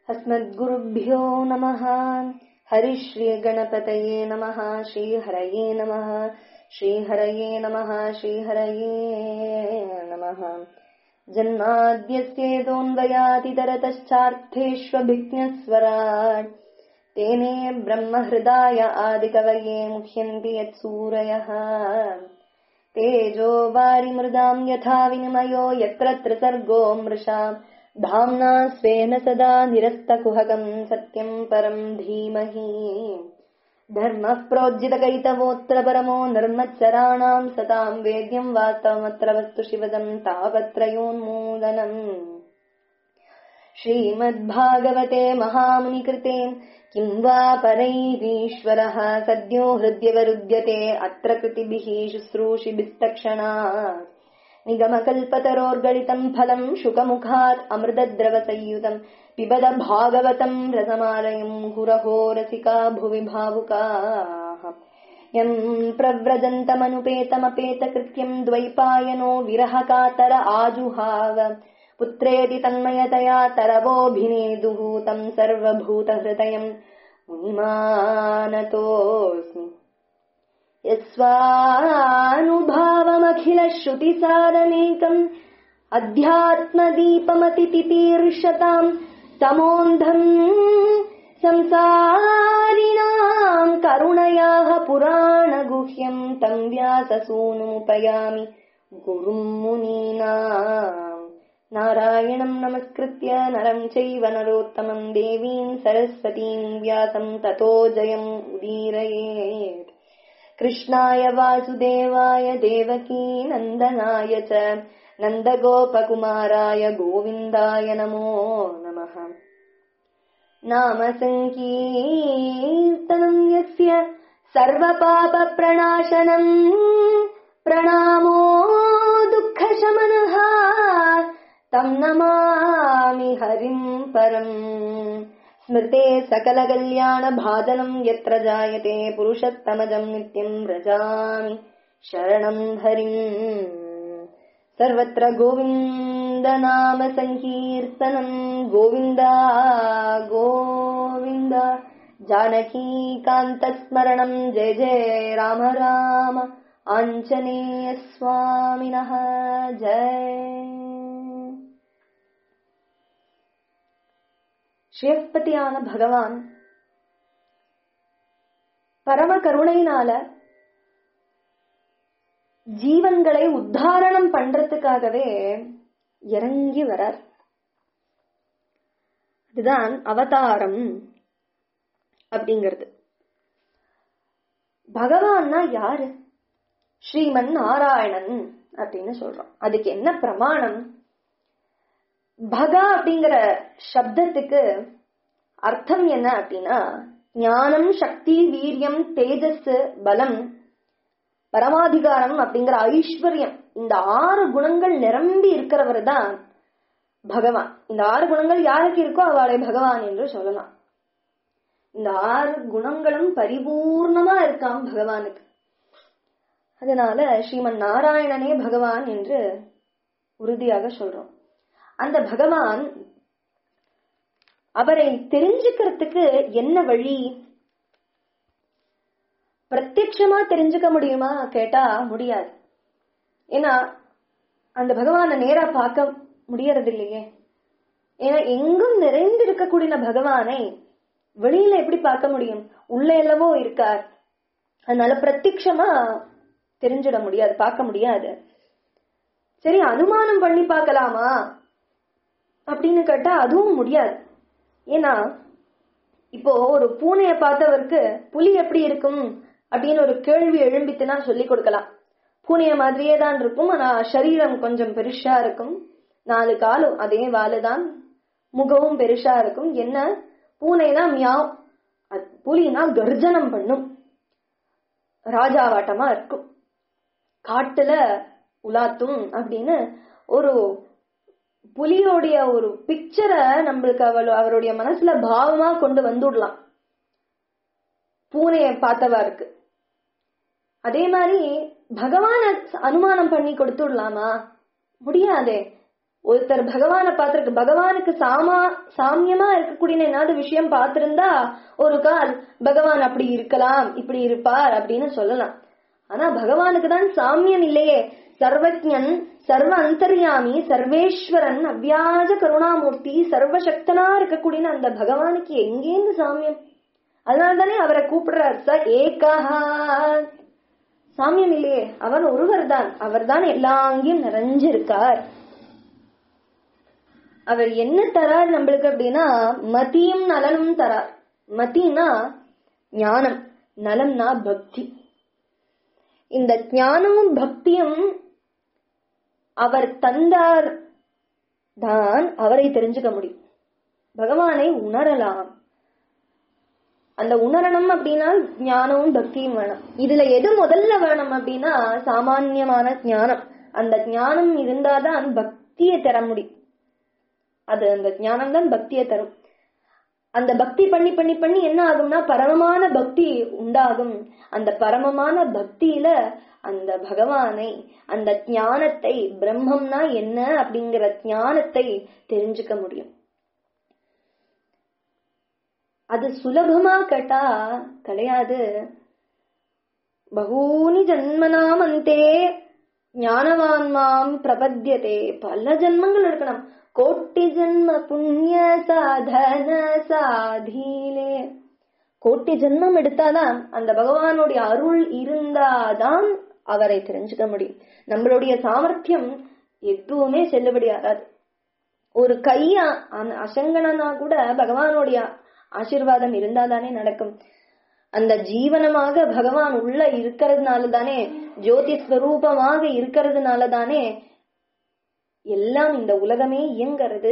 अस्मद्गुरुभ्यो नमः हरिश्रीगणपतये नमः श्रीहरये नमः श्रीहरये नमः श्रीहरये नमः जन्माद्यस्येदोन्वयातितरतश्चार्थेष्वभिज्ञस्वराट् तेने ब्रह्महृदाय आदिकवये मुह्यन्ति यत्सूरयः तेजो वारिमृदाम् यथा विनिमयो यत्र त्रिसर्गो मृषा धाम्ना स्वेन सदा निरस्तकुहकम् सत्यम् परम् धीमहि धर्मः प्रोज्झितकैतवोऽत्र परमो निर्मत्सराणाम् सताम् वेद्यम् वास्तवमत्र वस्तु शिवदम् तापत्रयोन्मूलनम् श्रीमद्भागवते महामुनिकृते किं वा परैरीश्वरः सद्यो हृद्यवरुध्यते अत्र कृतिभिः शुश्रूषिभिस्तक्षणात् निगमकल्पतरोर्गलितम् फलम् शुकमुखात् अमृतद्रवसंयुतम् पिबद भागवतम् रसमालयम् गुरहो रसिका भुवि भावुकाः यम् प्रव्रजन्तमनुपेतमपेतकृत्यम् द्वैपायनो विरहकातर आजुहाव पुत्रेति तन्मयतया तरवोऽभिनेदुः तम् सर्वभूतहृदयम् मुनिमानतोऽस्मि यस्वानुभावमखिलश्रुतिसारमेकम् अध्यात्मदीपमतितितीर्षताम् तमोन्धम् संसारिणाम् करुणयाः पुराणगुह्यम् तम् व्याससूनुमुपयामि गुरुम् मुनीनाम् नारायणम् नमस्कृत्य नरम् चैव नरोत्तमम् देवीम् सरस्वतीम् व्यासम् ततो जयम् उदीरयेत् कृष्णाय वासुदेवाय देवकी नन्दनाय च नन्दगोपकुमाराय गोविन्दाय नमो नमः नाम सङ्कीर्तनम् यस्य सर्वपापप्रणाशनम् प्रणामो दुःखशमनः तम् नमामि हरिम् परम् स्मृते सकलकल्याणभाजनम् यत्र जायते पुरुषस्तमजम् नित्यम् व्रजामि शरणम् हरिम् सर्वत्र गोविन्दनाम सङ्कीर्तनम् गोविन्द गोविन्द जानकीकान्तस्मरणम् जय जय राम राम आञ्जनेयस्वामिनः जय சிவபதியான பகவான் பரம கருணையினால ஜீவன்களை உத்தாரணம் பண்றதுக்காகவே இறங்கி வரார் இதுதான் அவதாரம் அப்படிங்கிறது பகவான்னா யாரு ஸ்ரீமன் நாராயணன் அப்படின்னு சொல்றோம் அதுக்கு என்ன பிரமாணம் பகா அப்படிங்கிற சப்தத்துக்கு அர்த்தம் என்ன அப்படின்னா ஞானம் சக்தி வீரியம் தேஜஸ் பலம் பரமாதிகாரம் அப்படிங்கிற ஐஸ்வர்யம் இந்த ஆறு குணங்கள் நிரம்பி இருக்கிறவர் தான் பகவான் இந்த ஆறு குணங்கள் யாருக்கு இருக்கோ அவளை பகவான் என்று சொல்லலாம் இந்த ஆறு குணங்களும் பரிபூர்ணமா இருக்காம் பகவானுக்கு அதனால ஸ்ரீமன் நாராயணனே பகவான் என்று உறுதியாக சொல்றோம் அந்த பகவான் அவரை தெரிஞ்சுக்கிறதுக்கு என்ன வழி பிரத்யட்சமா தெரிஞ்சுக்க முடியுமா கேட்டா முடியாது ஏன்னா அந்த பகவானை நேரா பார்க்க முடியறது இல்லையே ஏன்னா எங்கும் நிறைந்து இருக்கக்கூடிய பகவானை வெளியில எப்படி பார்க்க முடியும் உள்ள எல்லவோ இருக்கார் அதனால பிரத்யட்சமா தெரிஞ்சிட முடியாது பார்க்க முடியாது சரி அனுமானம் பண்ணி பார்க்கலாமா அப்படின்னு கேட்டா அதுவும் முடியாது ஏன்னா இப்போ ஒரு பூனைய பார்த்தவருக்கு புலி எப்படி இருக்கும் அப்படின்னு ஒரு கேள்வி எழும்பித்துனா சொல்லி கொடுக்கலாம் பூனைய மாதிரியே தான் இருக்கும் ஆனா சரீரம் கொஞ்சம் பெருசா இருக்கும் நாலு காலும் அதே வாலுதான் முகமும் பெருசா இருக்கும் என்ன பூனைனா மியாவ் புலினா கர்ஜனம் பண்ணும் ராஜாவாட்டமா இருக்கும் காட்டுல உலாத்தும் அப்படின்னு ஒரு புலியோடைய ஒரு பிக்சரை நம்மளுக்கு அவள் அவருடைய மனசுல பாவமா கொண்டு வந்துடலாம் பூனைய பார்த்தவா இருக்கு அதே மாதிரி பகவான அனுமானம் பண்ணி கொடுத்துடலாமா முடியாதே ஒருத்தர் பகவானை பார்த்திருக்கு பகவானுக்கு சாமா சாமியமா இருக்கக்கூடிய ஏதாவது விஷயம் பார்த்திருந்தா ஒரு கால் பகவான் அப்படி இருக்கலாம் இப்படி இருப்பார் அப்படின்னு சொல்லலாம் ஆனா பகவானுக்கு தான் சாமியம் இல்லையே சர்வஜன் சர்வ அந்தர்யாமி சர்வேஸ்வரன் அவ்வியாஜ கருணாமூர்த்தி சர்வசக்தனா இருக்கக்கூடிய அந்த பகவானுக்கு எங்கேருந்து சாமியம் அதனால்தானே அவரை கூப்பிடுறார் ச ஏகஹா சாமியம் இல்லையே அவர் ஒருவர் தான் அவர் தான் எல்லா அங்கேயும் நிறைஞ்சிருக்கார் அவர் என்ன தரார் நம்மளுக்கு அப்படின்னா மதியும் நலனும் தரார் மதினா ஞானம் நலம்னா பக்தி இந்த ஞானமும் பக்தியும் அவர் தந்தார் தான் அவரை தெரிஞ்சுக்க முடியும் பகவானை உணரலாம் அந்த உணரணும் அப்படின்னா ஞானமும் பக்தியும் வேணும் இதுல எது முதல்ல வேணும் அப்படின்னா சாமான்யமான ஞானம் அந்த ஞானம் இருந்தாதான் பக்தியை தர முடியும் அது அந்த ஞானம் தான் பக்தியை தரும் அந்த பக்தி பண்ணி பண்ணி பண்ணி என்ன ஆகும்னா பரமமான பக்தி உண்டாகும் அந்த பரமமான பக்தியில அந்த பகவானை அந்த ஞானத்தை பிரம்மம்னா என்ன அப்படிங்கிற ஞானத்தை தெரிஞ்சுக்க முடியும் அது சுலபமா கேட்டா கிடையாது பகூனி ஜன்மனாம் அந்தே ஞானவான் மாம் பிரபத்தியதே பல ஜென்மங்கள் எடுக்கணும் கோட்டி ஜென்ம புண்ணிய சாதன சாதீலே கோட்டி ஜென்மம் எடுத்தாதான் அந்த பகவானுடைய அருள் இருந்தாதான் அவரை தெரிஞ்சுக்க முடியும் நம்மளுடைய சாமர்த்தியம் எதுவுமே செல்லுபடி ஆகாது ஒரு கைய அசங்கனா கூட பகவானுடைய ஆசிர்வாதம் இருந்தாதானே நடக்கும் அந்த ஜீவனமாக பகவான் உள்ள இருக்கிறதுனால தானே ஜோதி ஸ்வரூபமாக இருக்கிறதுனால தானே எல்லாம் இந்த உலகமே இயங்கிறது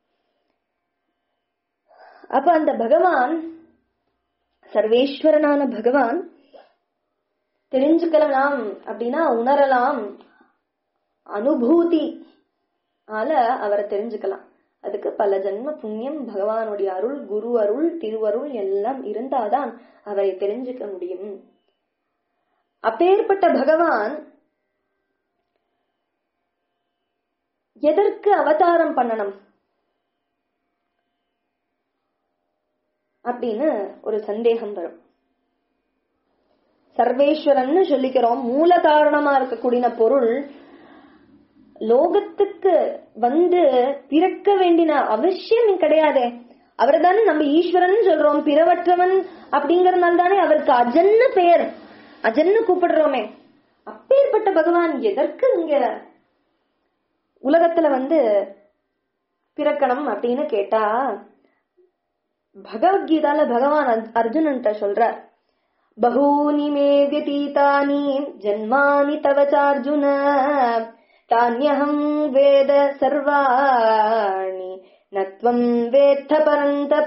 அப்ப அந்த பகவான் சர்வேஸ்வரனான பகவான் தெரிஞ்சுக்கலாம் அப்படின்னா உணரலாம் அனுபூதி ஆல அவரை தெரிஞ்சுக்கலாம் அதுக்கு பல ஜென்ம புண்ணியம் பகவானுடைய அருள் குரு அருள் திருவருள் எல்லாம் இருந்தாதான் அவரை தெரிஞ்சுக்க முடியும் அப்பேற்பட்ட பகவான் எதற்கு அவதாரம் பண்ணணும் அப்படின்னு ஒரு சந்தேகம் வரும் சர்வேஸ்வரன் சொல்லிக்கிறோம் மூல காரணமா இருக்கக்கூடிய பொருள் லோகத்துக்கு வந்து பிறக்க வேண்டின அவசியம் கிடையாதே அவர் தானே நம்ம ஈஸ்வரன் சொல்றோம் பிறவற்றவன் அப்படிங்கறதுனால தானே அவருக்கு அஜன்னு பெயர் அஜன்னு கூப்பிடுறோமே அப்பேற்பட்ட பகவான் எதற்கு இங்க உலகத்துல வந்து பிறக்கணும் அப்படின்னு கேட்டா பகவத்கீதால பகவான் அர்ஜுனன்ட்ட சொல்றார் பகூனி மே வியதீதானி ஜன்மானி தவச்சார்ஜுன தானியகம் வேத சர்வாணி நத்வம் வேத்த பரந்தப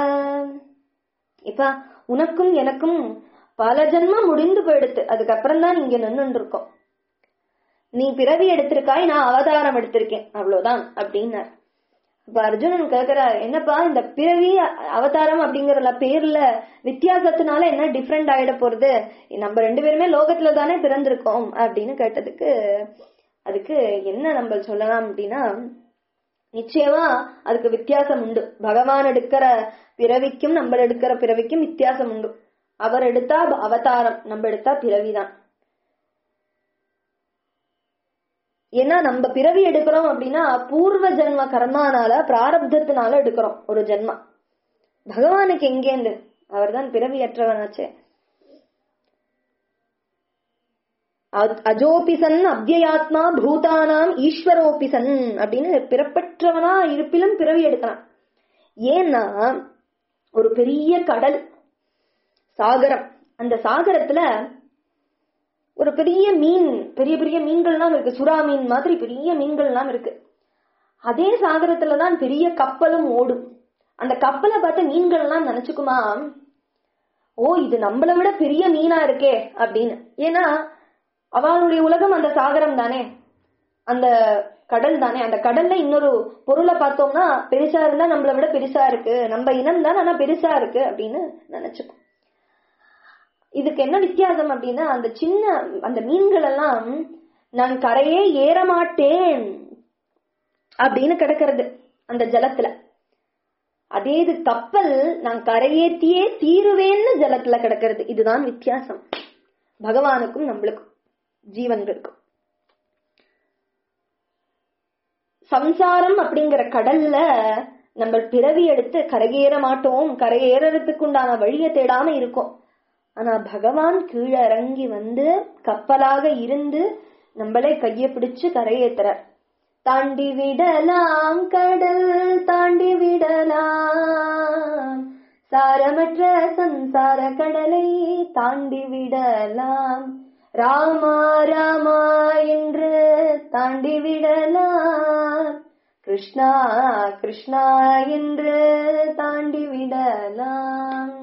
இப்ப உனக்கும் எனக்கும் பல ஜென்மம் முடிந்து போயிடுத்து அதுக்கப்புறம் தான் இங்க நின்று இருக்கோம் நீ பிறவி எடுத்திருக்காய் நான் அவதாரம் எடுத்திருக்கேன் அவ்வளவுதான் அப்படின்னார் இப்ப அர்ஜுனன் கேக்குறார் என்னப்பா இந்த பிறவி அவதாரம் அப்படிங்கிற பேர்ல வித்தியாசத்தினால என்ன டிஃப்ரெண்ட் ஆயிட போறது நம்ம ரெண்டு பேருமே லோகத்துல தானே பிறந்திருக்கோம் அப்படின்னு கேட்டதுக்கு அதுக்கு என்ன நம்ம சொல்லலாம் அப்படின்னா நிச்சயமா அதுக்கு வித்தியாசம் உண்டு பகவான் எடுக்கிற பிறவிக்கும் நம்ம எடுக்கிற பிறவிக்கும் வித்தியாசம் உண்டு அவர் எடுத்தா அவதாரம் நம்ம எடுத்தா பிறவிதான் ஏன்னா நம்ம பிறவி எடுக்கிறோம் அப்படின்னா பூர்வ ஜென்ம கர்மானால பிராரப்தத்தினால எடுக்கிறோம் ஒரு ஜென்மா பகவானுக்கு எங்கேந்து அவர் தான் பிறவியற்றவனாச்சே அஜோபிசன் அவ்யயாத்மா பூதானாம் ஈஸ்வரோபிசன் அப்படின்னு பிறப்பற்றவனா இருப்பிலும் பிறவி எடுக்கலாம் ஏன்னா ஒரு பெரிய கடல் சாகரம் அந்த சாகரத்துல ஒரு பெரிய மீன் பெரிய பெரிய மீன்கள்லாம் இருக்கு சுறா மீன் மாதிரி பெரிய மீன்கள்லாம் இருக்கு அதே சாகரத்துலதான் பெரிய கப்பலும் ஓடும் அந்த கப்பலை பார்த்த மீன்கள்லாம் நினைச்சுக்குமா ஓ இது நம்மளை விட பெரிய மீனா இருக்கே அப்படின்னு ஏன்னா அவளுடைய உலகம் அந்த சாகரம் தானே அந்த கடல் தானே அந்த கடல்ல இன்னொரு பொருளை பார்த்தோம்னா பெருசா இருந்தா நம்மளை விட பெருசா இருக்கு நம்ம இனம் தான் ஆனா பெருசா இருக்கு அப்படின்னு நினைச்சுக்கோ இதுக்கு என்ன வித்தியாசம் அப்படின்னா அந்த சின்ன அந்த மீன்கள் எல்லாம் நான் கரையே ஏற மாட்டேன் அப்படின்னு கிடக்கிறது அந்த ஜலத்துல அதே இது கப்பல் நான் கரையேத்தியே தீருவேன்னு ஜலத்துல கிடக்கிறது இதுதான் வித்தியாசம் பகவானுக்கும் நம்மளுக்கும் ஜீவன்களுக்கும் சம்சாரம் அப்படிங்கிற கடல்ல நம்ம பிறவி எடுத்து கரையேற மாட்டோம் கரையேறதுக்கு உண்டான வழியை தேடாம இருக்கோம் ஆனா பகவான் கீழே இறங்கி வந்து கப்பலாக இருந்து நம்மளே கைய பிடிச்சு கரையேத்துறார் தாண்டி விடலாம் கடல் தாண்டி விடலாம் சாரமற்ற சம்சார கடலை தாண்டி விடலாம் ராமா ராமா என்று தாண்டி விடலாம் கிருஷ்ணா கிருஷ்ணா என்று தாண்டி விடலாம்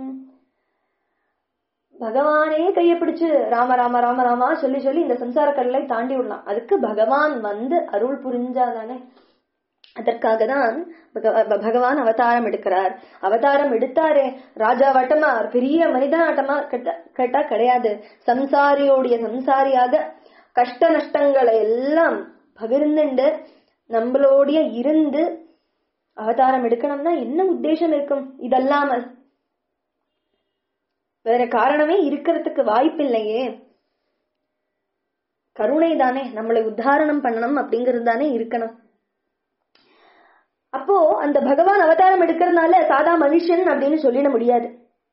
பகவானே கைய பிடிச்சு ராம ராம ராம ராமா சொல்லி சொல்லி இந்த சம்சார கடலை தாண்டி விடலாம் அதுக்கு பகவான் வந்து அருள் புரிஞ்சாதானே அதற்காக தான் பகவான் அவதாரம் எடுக்கிறார் அவதாரம் எடுத்தாரே ராஜா வட்டமா பெரிய மனிதனாட்டமா கேட்டா கிடையாது சம்சாரியோடைய சம்சாரியாக கஷ்ட நஷ்டங்களை எல்லாம் பகிர்ந்துண்டு நம்மளோடைய இருந்து அவதாரம் எடுக்கணும்னா என்ன உத்தேசம் இருக்கும் இதல்லாமல் வேற காரணமே இருக்கிறதுக்கு வாய்ப்பில்லையே கருணை தானே நம்மளை உத்தாரணம் பண்ணணும் அப்படிங்கிறது தானே இருக்கணும் அப்போ அந்த பகவான் அவதாரம் எடுக்கிறதுனால சாதா மனுஷன் அப்படின்னு சொல்லிட முடியாது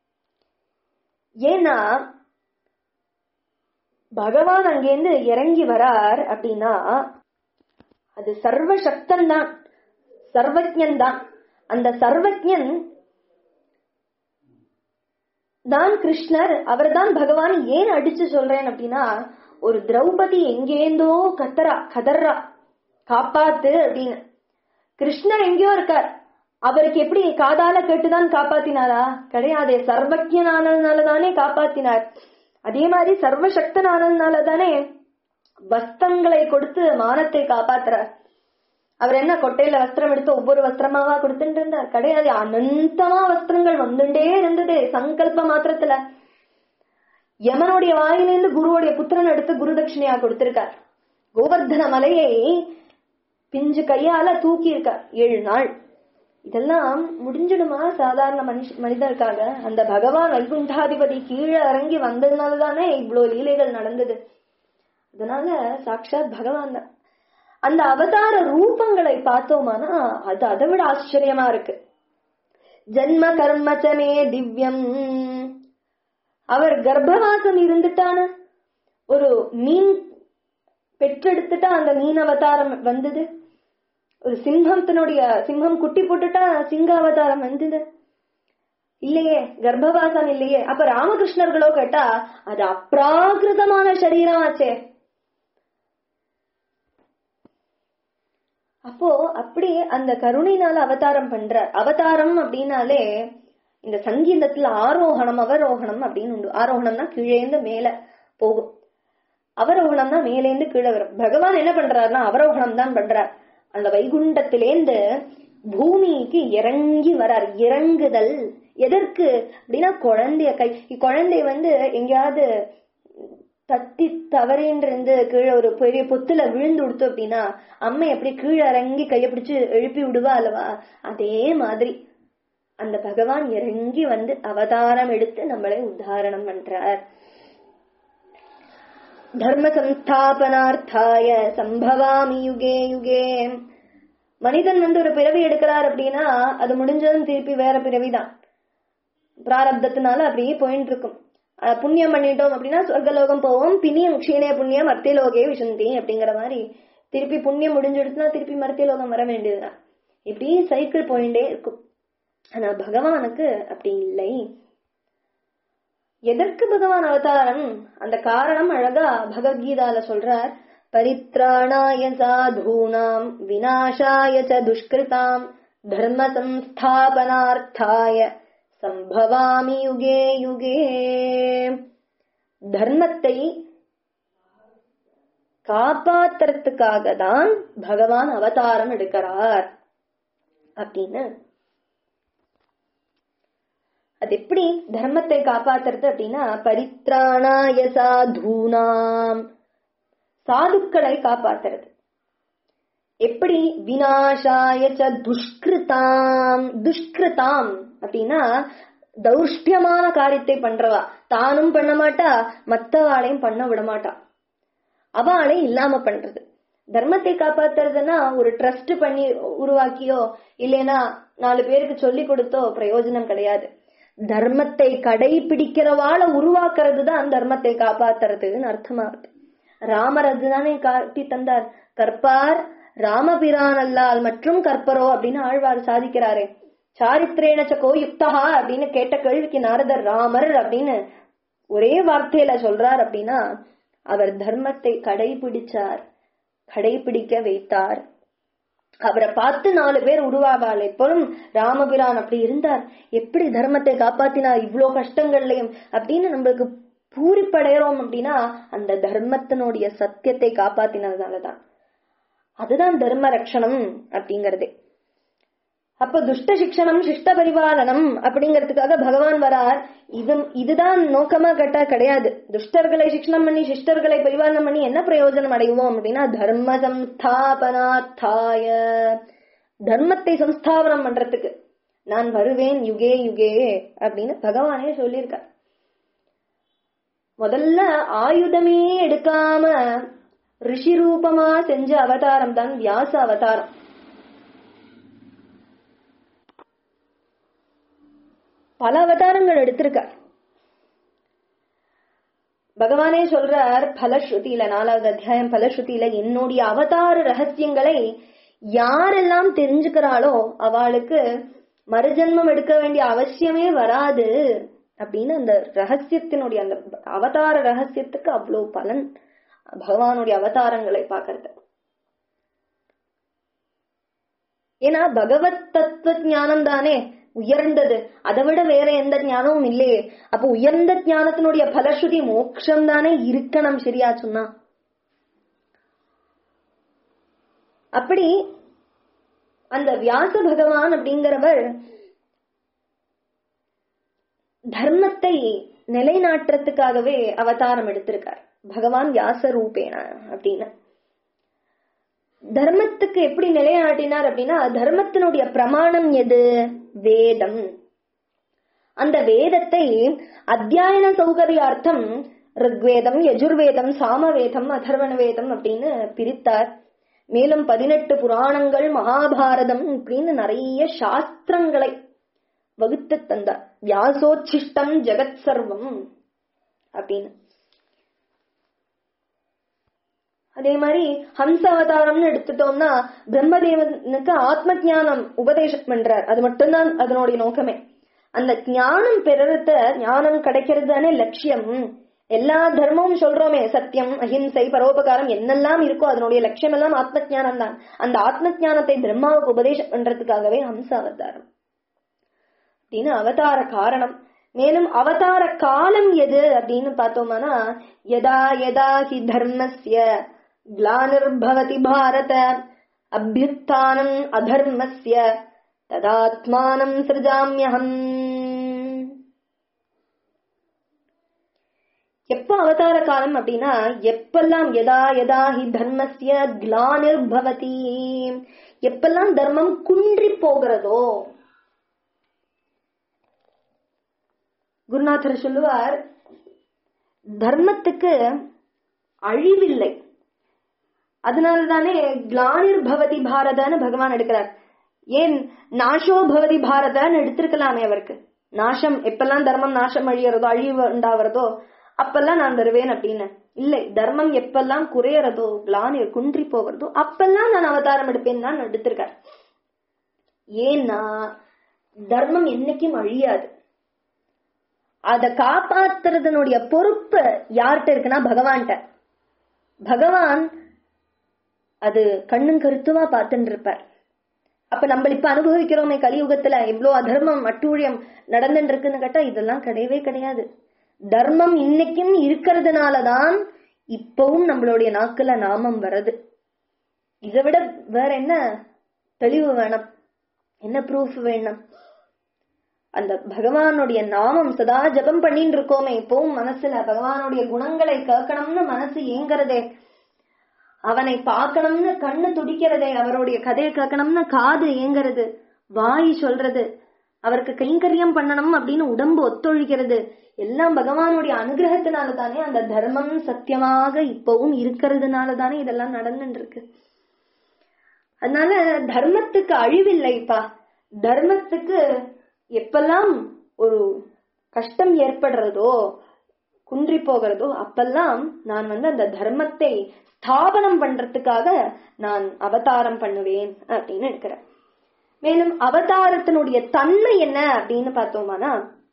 ஏன்னா பகவான் அங்கேருந்து இறங்கி வரார் அப்படின்னா அது சர்வசக்தன் தான் சர்வஜன் தான் அந்த சர்வஜன் தான் கிருஷ்ணர் அவர் தான் பகவான் ஏன் அடிச்சு சொல்றேன் அப்படின்னா ஒரு திரௌபதி எங்கேந்தோ கத்தரா கதர்றா காப்பாத்து அப்படின்னு கிருஷ்ணர் எங்கேயோ இருக்கார் அவருக்கு எப்படி காதால கேட்டுதான் காப்பாத்தினாரா கிடையாது சர்வஜனானதுனால தானே காப்பாத்தினார் அதே மாதிரி சர்வசக்தனானதுனால தானே வஸ்திரங்களை கொடுத்து மானத்தை காப்பாத்துறார் அவர் என்ன கொட்டையில வஸ்திரம் எடுத்து ஒவ்வொரு வஸ்திரமாவா கொடுத்துட்டு இருந்தார் கிடையாது அனந்தமா வஸ்திரங்கள் வந்துட்டே இருந்தது சங்கல்ப மாத்திரத்துல யமனுடைய வாயிலிருந்து குருவுடைய புத்திரன் எடுத்து குரு தட்சிணையா கொடுத்திருக்கார் கோவர்தன மலையை பிஞ்சு கையால தூக்கி இருக்கார் ஏழு நாள் இதெல்லாம் முடிஞ்சிடுமா சாதாரண மனுஷ மனிதருக்காக அந்த பகவான் வைகுண்டாதிபதி கீழே இறங்கி வந்ததுனாலதானே இவ்வளவு லீலைகள் நடந்தது அதனால சாட்சாத் பகவான் தான் அந்த அவதார ரூபங்களை பார்த்தோமானா அது அதை விட ஆச்சரியமா இருக்கு ஜன்ம கர்மச்சமே திவ்யம் அவர் கர்ப்பவாசம் இருந்துட்டான ஒரு மீன் பெற்றெடுத்துட்டா அந்த மீன் அவதாரம் வந்தது ஒரு சிங்கத்தினுடைய சிங்கம் குட்டி போட்டுட்டா சிங்க அவதாரம் வந்தது இல்லையே கர்ப்பவாசம் இல்லையே அப்ப ராமகிருஷ்ணர்களோ கேட்டா அது அப்ராகிருதமான சரீரம் ஆச்சே அப்போ அப்படி அந்த கருணைனால அவதாரம் பண்ற அவதாரம் அப்படின்னாலே இந்த சங்கீதத்துல ஆரோகணம் அவரோகணம் அப்படின்னு உண்டு ஆரோகணம்னா கீழேந்து மேல போகும் அவரோகணம்னா மேலேந்து கீழே வரும் பகவான் என்ன பண்றாருன்னா அவரோகணம் தான் பண்றார் அந்த வைகுண்டத்திலேந்து பூமிக்கு இறங்கி வரார் இறங்குதல் எதற்கு அப்படின்னா குழந்தைய கை குழந்தை வந்து எங்கேயாவது தத்தி தவறின்றிருந்து கீழே ஒரு பெரிய பொத்துல விழுந்து விடுத்து அப்படின்னா அம்மை எப்படி கீழே இறங்கி கைய பிடிச்சு எழுப்பி விடுவா அல்லவா அதே மாதிரி அந்த பகவான் இறங்கி வந்து அவதாரம் எடுத்து நம்மளை உத்தாரணம் பண்றார் தர்ம சம்ஸ்தாபனார்த்தாய சம்பவாமி யுகே யுகே மனிதன் வந்து ஒரு பிறவி எடுக்கிறார் அப்படின்னா அது முடிஞ்சதும் திருப்பி வேற பிறவிதான் பிராரப்தத்தினால அப்படியே போயிட்டு இருக்கும் புண்ணியம் பண்ணிட்டோம் அப்படின்னா சொர்க்கலோகம் போவோம் பின்னியம் க்ஷீணே புண்ணியம் மர்த்தியலோகே விசந்தி அப்படிங்கிற மாதிரி திருப்பி புண்ணியம் முடிஞ்சிடுச்சுன்னா திருப்பி மர்த்தியலோகம் வர வேண்டியதுதான் இப்படி சைக்கிள் போயிட்டே இருக்கும் ஆனா பகவானுக்கு அப்படி இல்லை எதற்கு பகவான் அவதாரம் அந்த காரணம் அழகா பகவத்கீதால சொல்றார் பரித்ராணாய சாதூனாம் விநாசாய ச துஷ்கிருதாம் தர்ம சம்ஸ்தாபனார்த்தாய சம்பவாமி யுகே யுகே தர்மத்தை காப்பாத்துறதுக்காக தான் பகவான் அவதாரம் எடுக்கிறார் அப்படின்னு அது எப்படி தர்மத்தை காப்பாத்துறது அப்படின்னா பரித்ராணாய சாதூனாம் சாதுக்களை காப்பாத்துறது எப்படி வினாசாய ச துஷ்கிருதாம் துஷ்கிருதாம் அப்படின்னா தௌஷ்டியமான காரியத்தை பண்றவா தானும் பண்ண மாட்டா மத்தவாளையும் பண்ண விட மாட்டா அவளை இல்லாம பண்றது தர்மத்தை காப்பாத்துறதுன்னா ஒரு ட்ரஸ்ட் பண்ணி உருவாக்கியோ இல்லைன்னா நாலு பேருக்கு சொல்லி கொடுத்தோ பிரயோஜனம் கிடையாது தர்மத்தை கடைபிடிக்கிறவாள உருவாக்குறது தான் தர்மத்தை காப்பாத்துறதுன்னு அர்த்தமாகுது ராமர் அதுதானே காட்டி தந்தார் கற்பார் ராமபிரான் அல்லால் மற்றும் கற்பரோ அப்படின்னு ஆழ்வார் சாதிக்கிறாரே சாரித்ரேன சகோ யுக்தா அப்படின்னு கேட்ட கேள்விக்கு நாரதர் ராமர் அப்படின்னு ஒரே வார்த்தையில சொல்றார் அப்படின்னா அவர் தர்மத்தை கடைபிடிச்சார் கடைபிடிக்க வைத்தார் அவரை பார்த்து நாலு பேர் உருவாவாள் எப்பவும் ராமபிரான் அப்படி இருந்தார் எப்படி தர்மத்தை காப்பாத்தினார் இவ்வளோ கஷ்டங்கள்லயும் அப்படின்னு நம்மளுக்கு பூரிப்படைகிறோம் அப்படின்னா அந்த தர்மத்தினுடைய சத்தியத்தை காப்பாத்தினதுனாலதான் அதுதான் தர்ம ரட்சணம் அப்படிங்கறதே அப்ப துஷ்ட சிக்ஷணம் சிஷ்ட பரிபாலனம் அப்படிங்கறதுக்காக பகவான் வரார் இது இதுதான் நோக்கமா கேட்டா கிடையாது துஷ்டர்களை சிக்ஷணம் பண்ணி சிஷ்டர்களை பரிபாலனம் பண்ணி என்ன பிரயோஜனம் அடைவோம் அப்படின்னா தர்ம சம்ஸ்தாபனாத்தாய தர்மத்தை சம்ஸ்தாபனம் பண்றதுக்கு நான் வருவேன் யுகே யுகே அப்படின்னு பகவானே சொல்லியிருக்கார் முதல்ல ஆயுதமே எடுக்காம ரிஷி ரூபமா செஞ்ச அவதாரம் தான் வியாச அவதாரம் பல அவதாரங்கள் எடுத்திருக்கார் பகவானே சொல்றார் பலஸ்ருதியில நாலாவது அத்தியாயம் பலஸ்ருதியில என்னுடைய அவதார ரகசியங்களை யாரெல்லாம் தெரிஞ்சுக்கிறாளோ அவளுக்கு மறுஜன்மம் எடுக்க வேண்டிய அவசியமே வராது அப்படின்னு அந்த ரகசியத்தினுடைய அந்த அவதார ரகசியத்துக்கு அவ்வளவு பலன் பகவானுடைய அவதாரங்களை பார்க்கறது ஏன்னா பகவத் தத்துவ ஞானம் தானே உயர்ந்தது அதை விட வேற எந்த ஞானமும் இல்லையே அப்ப உயர்ந்த ஞானத்தினுடைய பலஸ்ருதி மோட்சம் தானே இருக்கணும் சரியா சொன்னா அப்படி அந்த வியாச பகவான் அப்படிங்கிறவர் தர்மத்தை நிலைநாட்டுறதுக்காகவே அவதாரம் எடுத்திருக்கார் பகவான் வியாச ரூபேன அப்படின்னு தர்மத்துக்கு எப்படி நிலைநாட்டினார் அப்படின்னா தர்மத்தினுடைய பிரமாணம் எது வேதம் அந்த வேதத்தை அத்தியாயன சௌகரியார்த்தம் ருக்வேதம் யஜுர்வேதம் சாமவேதம் அதர்வண வேதம் அப்படின்னு பிரித்தார் மேலும் பதினெட்டு புராணங்கள் மகாபாரதம் அப்படின்னு நிறைய சாஸ்திரங்களை வகுத்து தந்தார் வியாசோச்சிஷ்டம் ஜெகத் சர்வம் அப்படின்னு அதே மாதிரி ஹம்ச அவதாரம்னு எடுத்துட்டோம்னா பிரம்மதேவனுக்கு ஆத்ம ஞானம் உபதேசம் பண்றார் அது மட்டும்தான் அதனுடைய நோக்கமே அந்த ஞானம் பெறறத ஞானம் கிடைக்கிறது தானே லட்சியம் எல்லா தர்மமும் சொல்றோமே சத்தியம் அஹிம்சை பரோபகாரம் என்னெல்லாம் இருக்கோ அதனுடைய லட்சியம் எல்லாம் ஆத்ம ஞானம் தான் அந்த ஆத்ம ஞானத்தை பிரம்மாவுக்கு உபதேசம் பண்றதுக்காகவே ஹம்ச அவதாரம் அப்படின்னு அவதார காரணம் மேலும் அவதார காலம் எது அப்படின்னு பார்த்தோம்னா யதா யதா ஹி தர்மஸ்ய ग्लानिर्भवति भारत अभ्युत्थानम् अधर्मस्य तदात्मानम् सृजाम्यहम् எப்ப அவதார காலம் அப்படின்னா எப்பெல்லாம் எதா எதா ஹி தர்மஸ்ய கிளானிர்பவதி எப்பெல்லாம் தர்மம் குன்றி போகிறதோ குருநாதர் சொல்லுவார் தர்மத்துக்கு அழிவில்லை அதனால தானே கிளானிர் பவதி பாரதன்னு பகவான் எடுக்கிறார் ஏன் நாசோ பவதி பாரதன்னு எடுத்திருக்கலாமே அவருக்கு நாசம் எப்பெல்லாம் தர்மம் நாசம் அழியறதோ அழிவு உண்டாவறதோ அப்பெல்லாம் நான் வருவேன் அப்படின்னு இல்லை தர்மம் எப்பெல்லாம் குறையறதோ கிளானிர் குன்றி போகிறதோ அப்பெல்லாம் நான் அவதாரம் எடுப்பேன் தான் எடுத்திருக்கார் ஏன்னா தர்மம் என்னைக்கும் அழியாது அத காப்பாத்துறதனுடைய பொறுப்பு யார்கிட்ட இருக்குன்னா பகவான்கிட்ட பகவான் அது கண்ணும் கருத்துமா பார்த்துட்டு இருப்பார் அப்ப நம்ம இப்ப அனுபவிக்கிறோமே கலியுகத்துல எவ்வளவு அதர்மம் அட்டூழியம் நடந்துட்டு இருக்குன்னு கேட்டா இதெல்லாம் கிடையவே கிடையாது தர்மம் இன்னைக்கும் இருக்கிறதுனாலதான் இப்பவும் நம்மளுடைய நாக்குல நாமம் வருது இதை விட வேற என்ன தெளிவு வேணும் என்ன ப்ரூஃப் வேணும் அந்த பகவானுடைய நாமம் சதா ஜபம் பண்ணிட்டு இருக்கோமே இப்பவும் மனசுல பகவானுடைய குணங்களை கேட்கணும்னு மனசு ஏங்குறதே அவனை பார்க்கணும்னு கண்ணு துடிக்கிறதே அவருடைய கதையை கேட்கணும்னு காது ஏங்குறது வாய் சொல்றது அவருக்கு கைங்கரியம் பண்ணணும் அப்படின்னு உடம்பு ஒத்துழைக்கிறது எல்லாம் பகவானுடைய அனுகிரகத்தினால தானே அந்த தர்மம் சத்தியமாக இப்பவும் இருக்கிறதுனால தானே இதெல்லாம் நடந்துட்டு இருக்கு அதனால தர்மத்துக்கு அழிவில்லைப்பா தர்மத்துக்கு எப்பெல்லாம் ஒரு கஷ்டம் ஏற்படுறதோ குன்றி போகிறதோ அப்பெல்லாம் நான் வந்து அந்த தர்மத்தை ஸ்தாபனம் பண்றதுக்காக நான் அவதாரம் பண்ணுவேன் அப்படின்னு இருக்கிறேன் மேலும் அவதாரத்தினுடைய தன்மை என்ன அப்படின்னு பார்த்தோமானா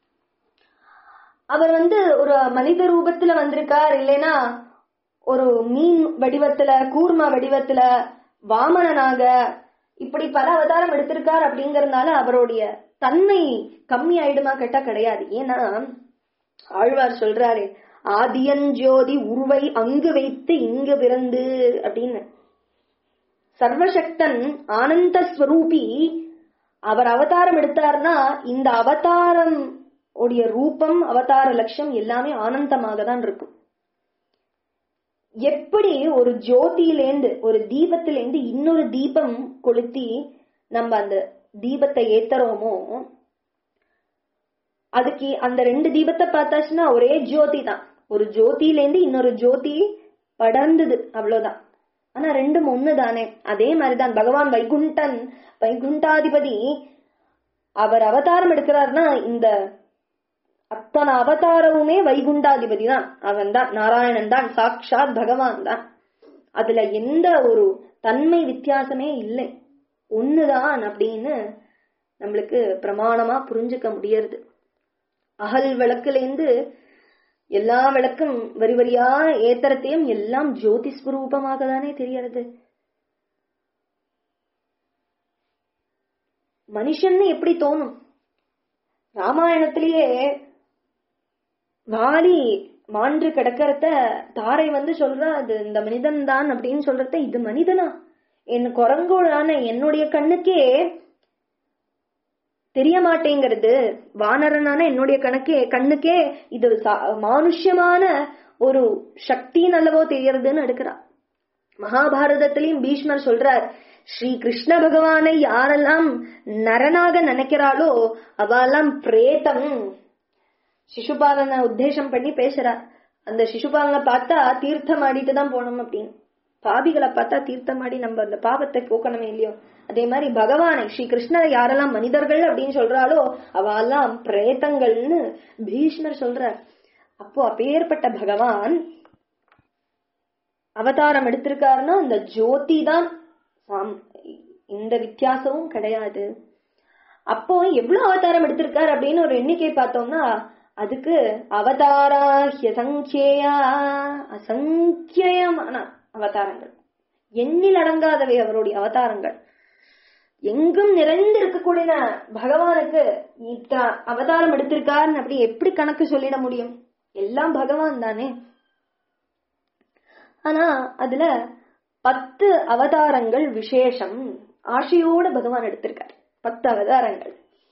அவர் வந்து ஒரு மனித ரூபத்துல வந்திருக்கார் இல்லைன்னா ஒரு மீன் வடிவத்துல கூர்ம வடிவத்துல வாமனனாக இப்படி பல அவதாரம் எடுத்திருக்கார் அப்படிங்கறதுனால அவருடைய தன்மை கம்மி ஆயிடுமா கேட்டா கிடையாது ஏன்னா ஆழ்வார் சொல்றாரு ஆதியஞ்சோதி உருவை அங்கு வைத்து இங்கு பிறந்து அப்படின்னு சர்வசக்தன் ஆனந்த ஸ்வரூபி அவர் அவதாரம் எடுத்தார்னா இந்த அவதாரம் உடைய ரூபம் அவதார லட்சம் எல்லாமே ஆனந்தமாக தான் இருக்கும் எப்படி ஒரு ஜோதியிலேந்து ஒரு தீபத்திலேந்து இன்னொரு தீபம் கொளுத்தி நம்ம அந்த தீபத்தை ஏத்துறோமோ அதுக்கு அந்த ரெண்டு தீபத்தை பார்த்தாச்சுன்னா ஒரே ஜோதி தான் ஒரு ஜோதியிலேந்து இன்னொரு ஜோதி படர்ந்தது அவ்வளவுதான் ஆனா ரெண்டும் ஒண்ணு தானே அதே மாதிரிதான் பகவான் வைகுண்டன் வைகுண்டாதிபதி அவர் அவதாரம் எடுக்கிறார்னா இந்த அத்தனை அவதாரமுமே வைகுண்டாதிபதி தான் அவன் தான் நாராயணன் தான் சாக்ஷாத் பகவான் தான் அதுல எந்த ஒரு தன்மை வித்தியாசமே இல்லை ஒண்ணுதான் அப்படின்னு நம்மளுக்கு பிரமாணமா புரிஞ்சுக்க முடியறது அகல் விளக்குலேந்து எல்லா விளக்கும் வரி வரியா ஏத்தரத்தையும் எல்லாம் ஜோதி ஸ்வரூபமாக தானே தெரியறது மனுஷன்னு எப்படி தோணும் ராமாயணத்திலேயே வாலி மாண்டு கிடக்கிறத தாரை வந்து சொல்றா அது இந்த மனிதன் தான் அப்படின்னு சொல்றத இது மனிதனா என் குரங்கோடான என்னுடைய கண்ணுக்கே தெரிய மாட்டேங்கிறது வானரனான என்னுடைய கணக்கே கண்ணுக்கே இது மானுஷ்யமான ஒரு சக்தின்னு அல்லவோ தெரியறதுன்னு எடுக்கிறா மகாபாரதத்திலையும் பீஷ்மர் சொல்றார் ஸ்ரீ கிருஷ்ண பகவானை யாரெல்லாம் நரனாக நினைக்கிறாளோ அவெல்லாம் பிரேதம் சிசுபாலனை உத்தேசம் பண்ணி பேசுறார் அந்த சிசுபாலனை பார்த்தா தீர்த்தம் ஆடிட்டு தான் போனோம் அப்படின்னு பாவிகளை பார்த்தா தீர்த்தமாடி நம்ம அந்த பாவத்தை போக்கணுமே இல்லையோ அதே மாதிரி பகவானை ஸ்ரீ கிருஷ்ணரை யாரெல்லாம் மனிதர்கள் அப்படின்னு சொல்றாளோ அவெல்லாம் பிரேதங்கள்னு பீஷ்மர் சொல்றார் அப்போ அப்பேற்பட்ட பகவான் அவதாரம் எடுத்திருக்காருன்னா அந்த ஜோதி தான் இந்த வித்தியாசமும் கிடையாது அப்போ எவ்வளவு அவதாரம் எடுத்திருக்காரு அப்படின்னு ஒரு எண்ணிக்கை பார்த்தோம்னா அதுக்கு அவதாராஹ்ய சங்கேயா அசங்கியமான அவதாரங்கள் எண்ணில் அடங்காதவை அவருடைய அவதாரங்கள் எங்கும் நிறைந்து இருக்கக்கூடிய பகவானுக்கு இத்தனை அவதாரம் எடுத்திருக்காருன்னு அப்படி எப்படி கணக்கு சொல்லிட முடியும் எல்லாம் பகவான் தானே ஆனா அதுல பத்து அவதாரங்கள் விசேஷம் ஆசையோட பகவான் எடுத்திருக்காரு பத்து அவதாரங்கள்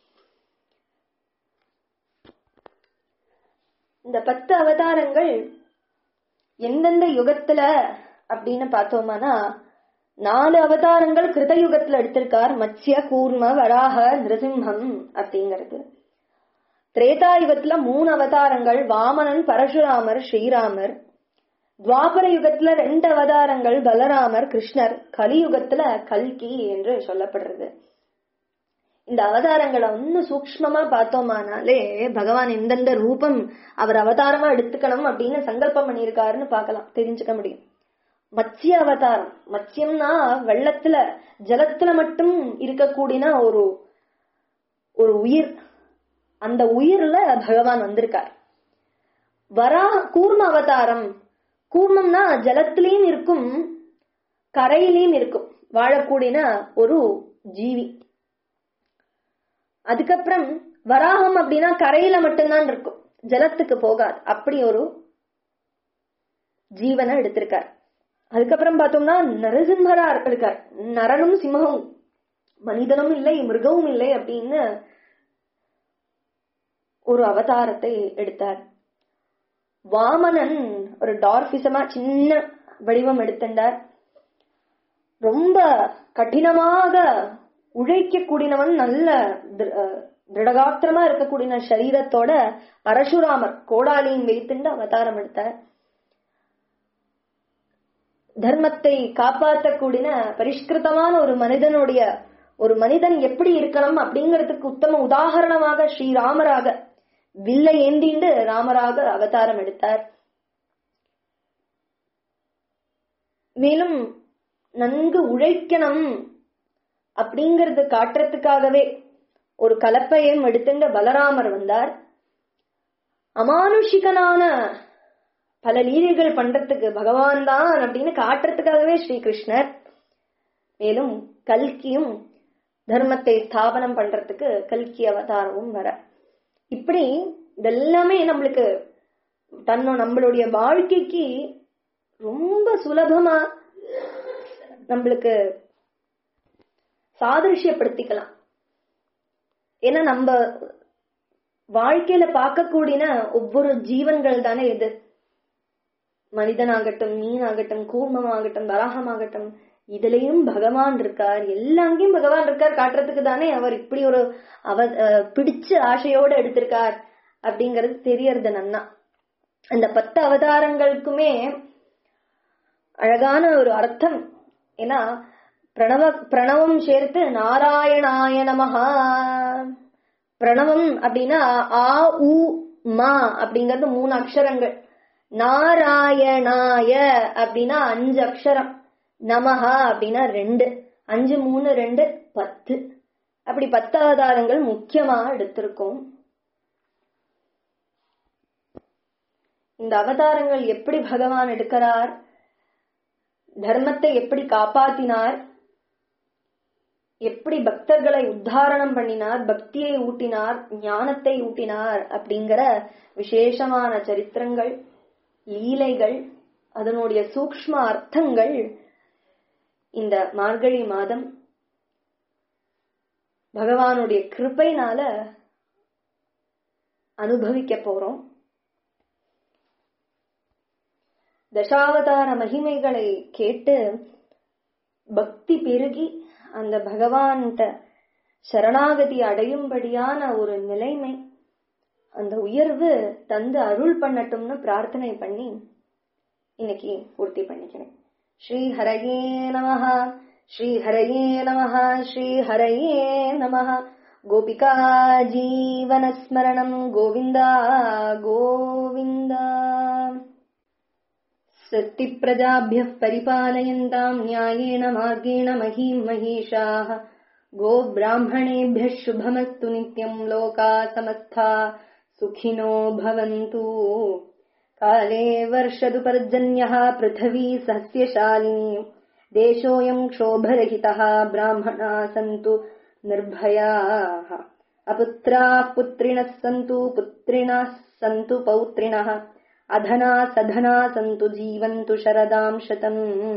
இந்த பத்து அவதாரங்கள் எந்தெந்த யுகத்துல அப்படின்னு பார்த்தோம்னா நாலு அவதாரங்கள் கிருத யுகத்துல எடுத்திருக்கார் மத்ய கூர்ம வராக நிருசிம்ஹம் அப்படிங்கிறது திரேதா யுகத்துல மூணு அவதாரங்கள் வாமனன் பரசுராமர் ஸ்ரீராமர் துவாபர யுகத்துல ரெண்டு அவதாரங்கள் பலராமர் கிருஷ்ணர் கலியுகத்துல கல்கி என்று சொல்லப்படுறது இந்த அவதாரங்களை இன்னும் சூக்மமா பார்த்தோமானாலே பகவான் எந்தெந்த ரூபம் அவர் அவதாரமா எடுத்துக்கணும் அப்படின்னு சங்கல்பம் பண்ணியிருக்காருன்னு பார்க்கலாம் தெரிஞ்சுக்க முடியும் மத்ய அவதாரம் மத்யம்னா வெள்ளத்துல ஜலத்துல மட்டும் இருக்கக்கூடிய ஒரு ஒரு உயிர் அந்த உயிர்ல பகவான் வந்திருக்கார் வரா கூர்ம அவதாரம் கூர்மம்னா ஜலத்திலையும் இருக்கும் கரையிலையும் இருக்கும் வாழக்கூடிய ஒரு ஜீவி அதுக்கப்புறம் வராகம் அப்படின்னா கரையில மட்டும்தான் இருக்கும் ஜலத்துக்கு போகாது அப்படி ஒரு ஜீவனை எடுத்திருக்கார் அதுக்கப்புறம் பார்த்தோம்னா நரசிம்மரா இருக்கார் நரனும் சிம்மமும் மனிதனும் இல்லை மிருகமும் இல்லை அப்படின்னு ஒரு அவதாரத்தை எடுத்தார் வாமனன் ஒரு டார்பிசமா சின்ன வடிவம் எடுத்திருந்தார் ரொம்ப கடினமாக உழைக்க கூடினவன் நல்ல திருடகாத்திரமா இருக்கக்கூடிய சரீரத்தோட பரசுராமர் கோடாலியும் வைத்துண்டு அவதாரம் எடுத்தார் தர்மத்தை காப்பாற்றக்கூடிய பரிஷ்கிருதமான ஒரு மனிதனுடைய ஒரு மனிதன் எப்படி இருக்கணும் அப்படிங்கிறதுக்கு உத்தம உதாகரணமாக ஸ்ரீராமராக வில்லை ஏந்திண்டு ராமராக அவதாரம் எடுத்தார் மேலும் நன்கு உழைக்கணும் அப்படிங்கறது காட்டுறதுக்காகவே ஒரு கலப்பையும் எடுத்துங்க பலராமர் வந்தார் அமானுஷிகனான பல லீலைகள் பண்றதுக்கு பகவான் தான் அப்படின்னு காட்டுறதுக்காகவே ஸ்ரீகிருஷ்ணர் மேலும் கல்கியும் தர்மத்தை ஸ்தாபனம் பண்றதுக்கு கல்கி அவதாரமும் வர இப்படி இதெல்லாமே நம்மளுக்கு தன்னோ நம்மளுடைய வாழ்க்கைக்கு ரொம்ப சுலபமா நம்மளுக்கு சாதிருஷ்யப்படுத்திக்கலாம் ஏன்னா நம்ம வாழ்க்கையில பார்க்கக்கூடிய ஒவ்வொரு ஜீவன்கள் தானே இது மனிதனாகட்டும் மீனாகட்டும் கூர்மமாகட்டும் வராகமாகட்டும் இதுலயும் பகவான் இருக்கார் எல்லாங்கேயும் பகவான் இருக்கார் காட்டுறதுக்கு தானே அவர் இப்படி ஒரு அவ பிடிச்ச ஆசையோட எடுத்திருக்கார் அப்படிங்கறது தெரியறது நன்னா அந்த பத்து அவதாரங்களுக்குமே அழகான ஒரு அர்த்தம் ஏன்னா பிரணவ பிரணவம் சேர்த்து நாராயணாய நமஹா பிரணவம் அப்படின்னா ஆ உ மா அப்படிங்கறது மூணு அக்ஷரங்கள் நாராயணாய அப்படின்னா அஞ்சு அக்ஷரம் நமஹா அப்படின்னா ரெண்டு அஞ்சு மூணு ரெண்டு பத்து அப்படி பத்து அவதாரங்கள் முக்கியமா எடுத்திருக்கோம் இந்த அவதாரங்கள் எப்படி பகவான் எடுக்கிறார் தர்மத்தை எப்படி காப்பாத்தினார் எப்படி பக்தர்களை உத்தாரணம் பண்ணினார் பக்தியை ஊட்டினார் ஞானத்தை ஊட்டினார் அப்படிங்கிற விசேஷமான சரித்திரங்கள் லீலைகள் அதனுடைய சூக்ஷ்ம அர்த்தங்கள் இந்த மார்கழி மாதம் பகவானுடைய கிருப்பைனால அனுபவிக்க போறோம் தசாவதார மகிமைகளை கேட்டு பக்தி பெருகி அந்த பகவான்கிட்ட சரணாகதி அடையும்படியான ஒரு நிலைமை அந்த உயர்வு தந்து அருள் பண்ணட்டும்னு பிரார்த்தனை பண்ணி இன்னைக்கு பூர்த்தி பண்ணிக்கிறேன் ஸ்ரீ ஹரையே நமஹ ஸ்ரீ ஹரையே நமஹ ஸ்ரீ ஹரையே நமஹ கோபிகா ஜீவனஸ்மரணம் கோவிந்தா கோவிந்தா सृष्टिप्रजाभ्यः परिपालयन्ताम् न्यायेन मार्गेण महीम् महिषाः गोब्राह्मणेभ्यः शुभमस्तु नित्यम् लोका समस्ता सुखिनो भवन्तु काले वर्षतु पर्जन्यः पृथिवी सस्यशालिनी देशोऽयम् क्षोभरहितः ब्राह्मणाः सन्तु निर्भयाः अपुत्राः पुत्रिणः सन्तु पुत्रिणः सन्तु पौत्रिणः अधना सधना सन्तु जीवन्तु शरदाम् शतम्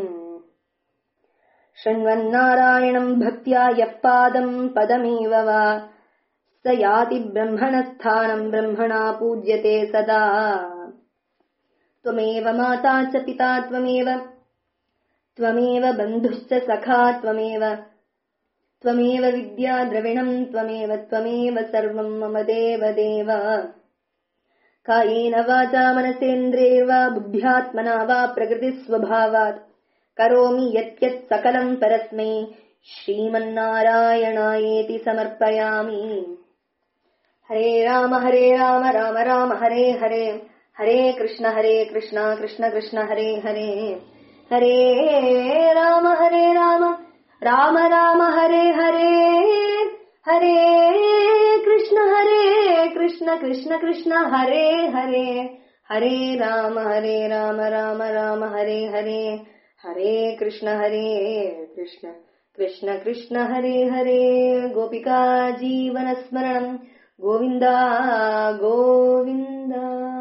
शृण्वन्नारायणम् भक्त्या यः पादम् पदमेव वा स याति ब्रह्मणस्थानम् ब्रह्मणा पूज्यते सदा त्वमेव माता च पिता त्वमेव त्वमेव बन्धुश्च सखा त्वमेव त्वमेव विद्या द्रविणम् त्वमेव त्वमेव सर्वम् मम देव देव कायेन वाचा मनसेन्द्रियैर्वा बुद्ध्यात्मना वा प्रकृतिस्वभावात् करोमि यत् सकलम् परस्मै श्रीमन्नारायणायेति समर्पयामि हरे राम हरे राम राम राम हरे हरे हरे कृष्ण हरे कृष्ण कृष्ण कृष्ण हरे हरे हरे राम हरे राम राम राम हरे हरे हरे कृष्ण हरे कृष्ण कृष्ण कृष्ण हरे हरे हरे राम हरे राम राम राम हरे हरे हरे कृष्ण हरे कृष्ण कृष्ण कृष्ण हरे हरे गोपिका जीवनस्मरणम् गोविन्दा गोविन्दा